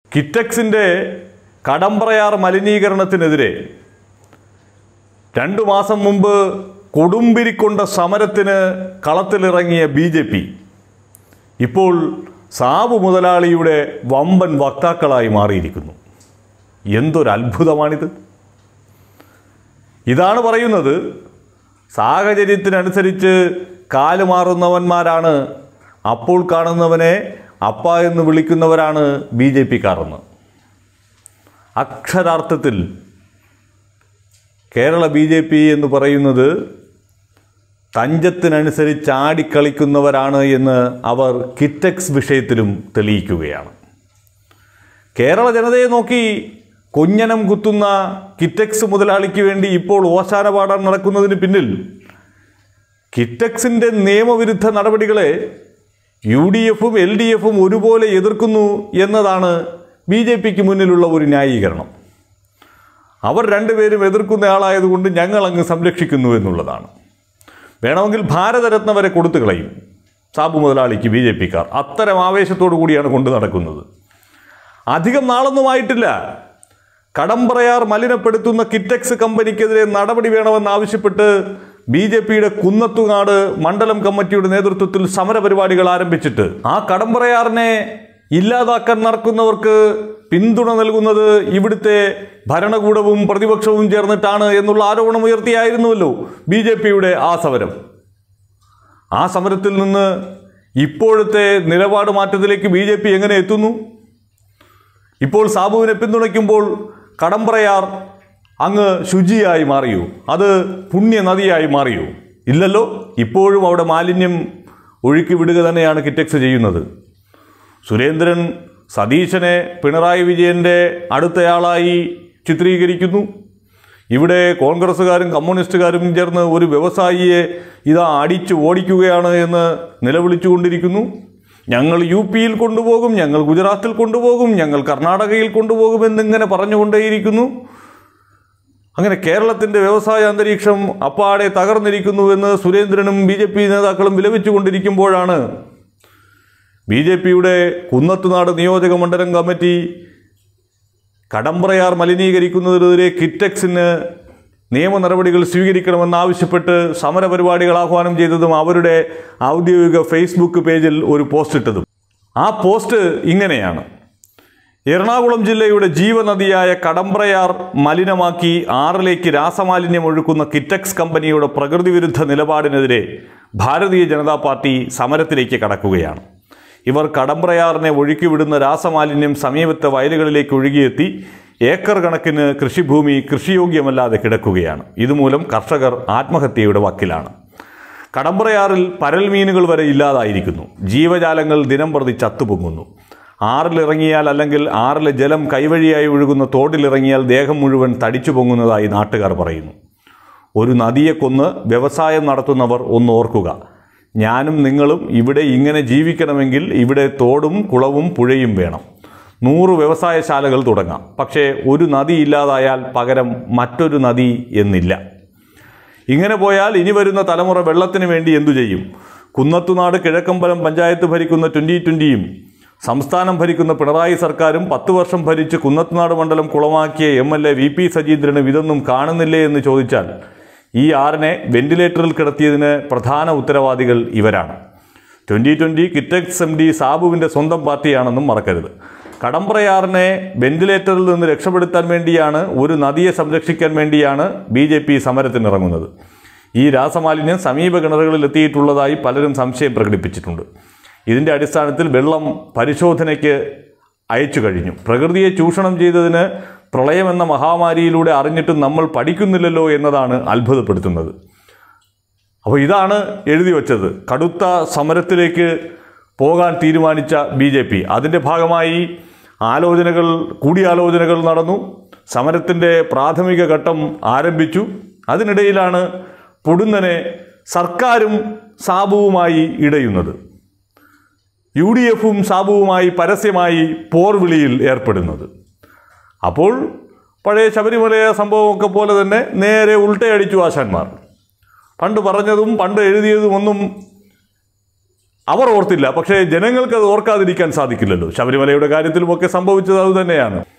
കിറ്റക്സിൻ്റെ കടമ്പ്രയാർ മലിനീകരണത്തിനെതിരെ രണ്ടു മാസം മുമ്പ് കൊടുമ്പിരിക്കൊണ്ട സമരത്തിന് കളത്തിലിറങ്ങിയ ബി ജെ പി ഇപ്പോൾ സാബു മുതലാളിയുടെ വമ്പൻ വക്താക്കളായി മാറിയിരിക്കുന്നു എന്തൊരു അത്ഭുതമാണിത് ഇതാണ് പറയുന്നത് സാഹചര്യത്തിനനുസരിച്ച് കാലുമാറുന്നവന്മാരാണ് അപ്പോൾ കാണുന്നവനെ അപ്പ എന്ന് വിളിക്കുന്നവരാണ് ബി ജെ പിക്കാരെന്ന് അക്ഷരാർത്ഥത്തിൽ കേരള ബി ജെ പി എന്ന് പറയുന്നത് തഞ്ചത്തിനനുസരിച്ച് ആടിക്കളിക്കുന്നവരാണ് എന്ന് അവർ കിറ്റക്സ് വിഷയത്തിലും തെളിയിക്കുകയാണ് കേരള ജനതയെ നോക്കി കൊഞ്ഞനം കുത്തുന്ന കിറ്റക്സ് മുതലാളിക്ക് വേണ്ടി ഇപ്പോൾ ഓശാന പാടാൻ നടക്കുന്നതിന് പിന്നിൽ കിറ്റക്സിൻ്റെ നിയമവിരുദ്ധ നടപടികളെ യു ഡി എഫും എൽ ഡി എഫും ഒരുപോലെ എതിർക്കുന്നു എന്നതാണ് ബി ജെ പിക്ക് മുന്നിലുള്ള ഒരു ന്യായീകരണം അവർ രണ്ടുപേരും എതിർക്കുന്ന ആളായതുകൊണ്ട് ഞങ്ങൾ അങ്ങ് സംരക്ഷിക്കുന്നു എന്നുള്ളതാണ് വേണമെങ്കിൽ ഭാരതരത്ന വരെ കൊടുത്തു കളയും സാബു മുതലാളിക്ക് ബി ജെ പിക്കാർ അത്തരം ആവേശത്തോടു കൂടിയാണ് കൊണ്ടു നടക്കുന്നത് അധികം നാളൊന്നുമായിട്ടില്ല കടമ്പ്രയാർ മലിനപ്പെടുത്തുന്ന കിറ്റക്സ് കമ്പനിക്കെതിരെ നടപടി വേണമെന്നാവശ്യപ്പെട്ട് ബി ജെ പിയുടെ കുന്നത്തുകാട് മണ്ഡലം കമ്മിറ്റിയുടെ നേതൃത്വത്തിൽ സമരപരിപാടികൾ ആരംഭിച്ചിട്ട് ആ കടമ്പ്രയാറിനെ ഇല്ലാതാക്കാൻ നടക്കുന്നവർക്ക് പിന്തുണ നൽകുന്നത് ഇവിടുത്തെ ഭരണകൂടവും പ്രതിപക്ഷവും ചേർന്നിട്ടാണ് എന്നുള്ള ആരോപണം ഉയർത്തിയായിരുന്നുവല്ലോ ബി ജെ പിയുടെ ആ സമരം ആ സമരത്തിൽ നിന്ന് ഇപ്പോഴത്തെ നിലപാട് മാറ്റത്തിലേക്ക് ബി ജെ പി എങ്ങനെ എത്തുന്നു ഇപ്പോൾ സാബുവിനെ പിന്തുണയ്ക്കുമ്പോൾ കടമ്പ്രയാർ അങ്ങ് ശുചിയായി മാറിയോ അത് പുണ്യ നദിയായി മാറിയോ ഇല്ലല്ലോ ഇപ്പോഴും അവിടെ മാലിന്യം ഒഴുക്കി വിടുക തന്നെയാണ് കിറ്റക്സ് ചെയ്യുന്നത് സുരേന്ദ്രൻ സതീശനെ പിണറായി വിജയൻ്റെ അടുത്തയാളായി ചിത്രീകരിക്കുന്നു ഇവിടെ കോൺഗ്രസ്സുകാരും കമ്മ്യൂണിസ്റ്റുകാരും ചേർന്ന് ഒരു വ്യവസായിയെ ഇതാ അടിച്ച് ഓടിക്കുകയാണ് എന്ന് നിലവിളിച്ചുകൊണ്ടിരിക്കുന്നു ഞങ്ങൾ യു പിയിൽ കൊണ്ടുപോകും ഞങ്ങൾ ഗുജറാത്തിൽ കൊണ്ടുപോകും ഞങ്ങൾ കർണാടകയിൽ കൊണ്ടുപോകും എന്നിങ്ങനെ പറഞ്ഞുകൊണ്ടേയിരിക്കുന്നു അങ്ങനെ കേരളത്തിൻ്റെ വ്യവസായ അന്തരീക്ഷം അപ്പാടെ തകർന്നിരിക്കുന്നുവെന്ന് സുരേന്ദ്രനും ബി ജെ പി നേതാക്കളും വിലപിച്ചുകൊണ്ടിരിക്കുമ്പോഴാണ് ബി ജെ പിയുടെ കുന്നത്തുനാട് നിയോജക മണ്ഡലം കമ്മിറ്റി കടമ്പ്രയാർ മലിനീകരിക്കുന്നതിനെതിരെ കിറ്റക്സിന് നിയമ നടപടികൾ സ്വീകരിക്കണമെന്നാവശ്യപ്പെട്ട് സമരപരിപാടികൾ ആഹ്വാനം ചെയ്തതും അവരുടെ ഔദ്യോഗിക ഫേസ്ബുക്ക് പേജിൽ ഒരു പോസ്റ്റ് ഇട്ടതും ആ പോസ്റ്റ് ഇങ്ങനെയാണ് എറണാകുളം ജില്ലയുടെ ജീവനദിയായ കടമ്പ്രയാർ മലിനമാക്കി ആറിലേക്ക് രാസമാലിന്യം ഒഴുക്കുന്ന കിറ്റക്സ് കമ്പനിയുടെ പ്രകൃതി വിരുദ്ധ നിലപാടിനെതിരെ ഭാരതീയ ജനതാ പാർട്ടി സമരത്തിലേക്ക് കടക്കുകയാണ് ഇവർ കടമ്പ്രയാറിനെ ഒഴുക്കിവിടുന്ന രാസമാലിന്യം സമീപത്തെ വയലുകളിലേക്ക് ഒഴുകിയെത്തി ഏക്കർ കണക്കിന് കൃഷിഭൂമി കൃഷിയോഗ്യമല്ലാതെ കിടക്കുകയാണ് ഇതുമൂലം കർഷകർ ആത്മഹത്യയുടെ വക്കിലാണ് കടമ്പ്രയാറിൽ പരൽ മീനുകൾ വരെ ഇല്ലാതായിരിക്കുന്നു ജീവജാലങ്ങൾ ദിനം പ്രതി ചത്തുപൊങ്ങുന്നു ആറിലിറങ്ങിയാൽ അല്ലെങ്കിൽ ആറിലെ ജലം കൈവഴിയായി ഒഴുകുന്ന തോട്ടിലിറങ്ങിയാൽ ദേഹം മുഴുവൻ തടിച്ചു പൊങ്ങുന്നതായി നാട്ടുകാർ പറയുന്നു ഒരു നദിയെ കൊന്ന് വ്യവസായം നടത്തുന്നവർ ഒന്ന് ഓർക്കുക ഞാനും നിങ്ങളും ഇവിടെ ഇങ്ങനെ ജീവിക്കണമെങ്കിൽ ഇവിടെ തോടും കുളവും പുഴയും വേണം നൂറ് വ്യവസായശാലകൾ തുടങ്ങാം പക്ഷേ ഒരു നദി ഇല്ലാതായാൽ പകരം മറ്റൊരു നദി എന്നില്ല ഇങ്ങനെ പോയാൽ ഇനി വരുന്ന തലമുറ വെള്ളത്തിന് വേണ്ടി എന്തു ചെയ്യും കുന്നത്തുനാട് കിഴക്കമ്പലം പഞ്ചായത്ത് ഭരിക്കുന്ന ട്വൻ്റി ട്വൻ്റിയും സംസ്ഥാനം ഭരിക്കുന്ന പിണറായി സർക്കാരും പത്ത് വർഷം ഭരിച്ച് കുന്നത്തുനാട് മണ്ഡലം കുളമാക്കിയ M L A V P സജീന്ദ്രനും ഇതൊന്നും കാണുന്നില്ലേ എന്ന് ചോദിച്ചാൽ ഈ ആറിനെ വെന്റിലേറ്ററിൽ കിടത്തിയതിന് പ്രധാന ഉത്തരവാദികൾ ഇവരാണ് twenty twenty Kitex M D സാബുവിൻ്റെ സ്വന്തം പാർട്ടിയാണെന്നും മറക്കരുത് കടമ്പ്രയാറിനെ വെന്റിലേറ്ററിൽ നിന്ന് രക്ഷപ്പെടുത്താൻ വേണ്ടിയാണ് ഒരു നദിയെ സംരക്ഷിക്കാൻ വേണ്ടിയാണ് ബി ജെ പി സമരത്തിനിറങ്ങുന്നത് ഈ രാസമാലിന്യം സമീപ കിണറുകളിൽ എത്തിയിട്ടുള്ളതായി പലരും സംശയം പ്രകടിപ്പിച്ചിട്ടുണ്ട് ഇതിൻ്റെ അടിസ്ഥാനത്തിൽ വെള്ളം പരിശോധനയ്ക്ക് അയച്ചു കഴിഞ്ഞു പ്രകൃതിയെ ചൂഷണം ചെയ്തതിന് പ്രളയമെന്ന മഹാമാരിയിലൂടെ അറിഞ്ഞിട്ടും നമ്മൾ പഠിക്കുന്നില്ലല്ലോ എന്നതാണ് അത്ഭുതപ്പെടുത്തുന്നത് അപ്പോൾ ഇതാണ് എഴുതി വച്ചത് കടുത്ത സമരത്തിലേക്ക് പോകാൻ തീരുമാനിച്ച ബി ജെ പി അതിൻ്റെ ഭാഗമായി ആലോചനകൾ കൂടിയാലോചനകൾ നടന്നു സമരത്തിൻ്റെ പ്രാഥമിക ഘട്ടം ആരംഭിച്ചു അതിനിടയിലാണ് പൊടുന്നനെ സർക്കാരും സാബുവുമായി ഇടയുന്നത് യു ഡി എഫും സാബുവുമായി പരസ്യമായി പോർവിളിയിൽ ഏർപ്പെടുന്നത് അപ്പോൾ പഴയ ശബരിമല സംഭവമൊക്കെ പോലെ തന്നെ നേരെ ഉൾട്ടയടിച്ചു ആശാന്മാർ പണ്ട് പറഞ്ഞതും പണ്ട് എഴുതിയതും ഒന്നും അവർ ഓർത്തില്ല പക്ഷേ ജനങ്ങൾക്ക് അത് ഓർക്കാതിരിക്കാൻ സാധിക്കില്ലല്ലോ ശബരിമലയുടെ കാര്യത്തിലുമൊക്കെ സംഭവിച്ചത് അത് തന്നെയാണ്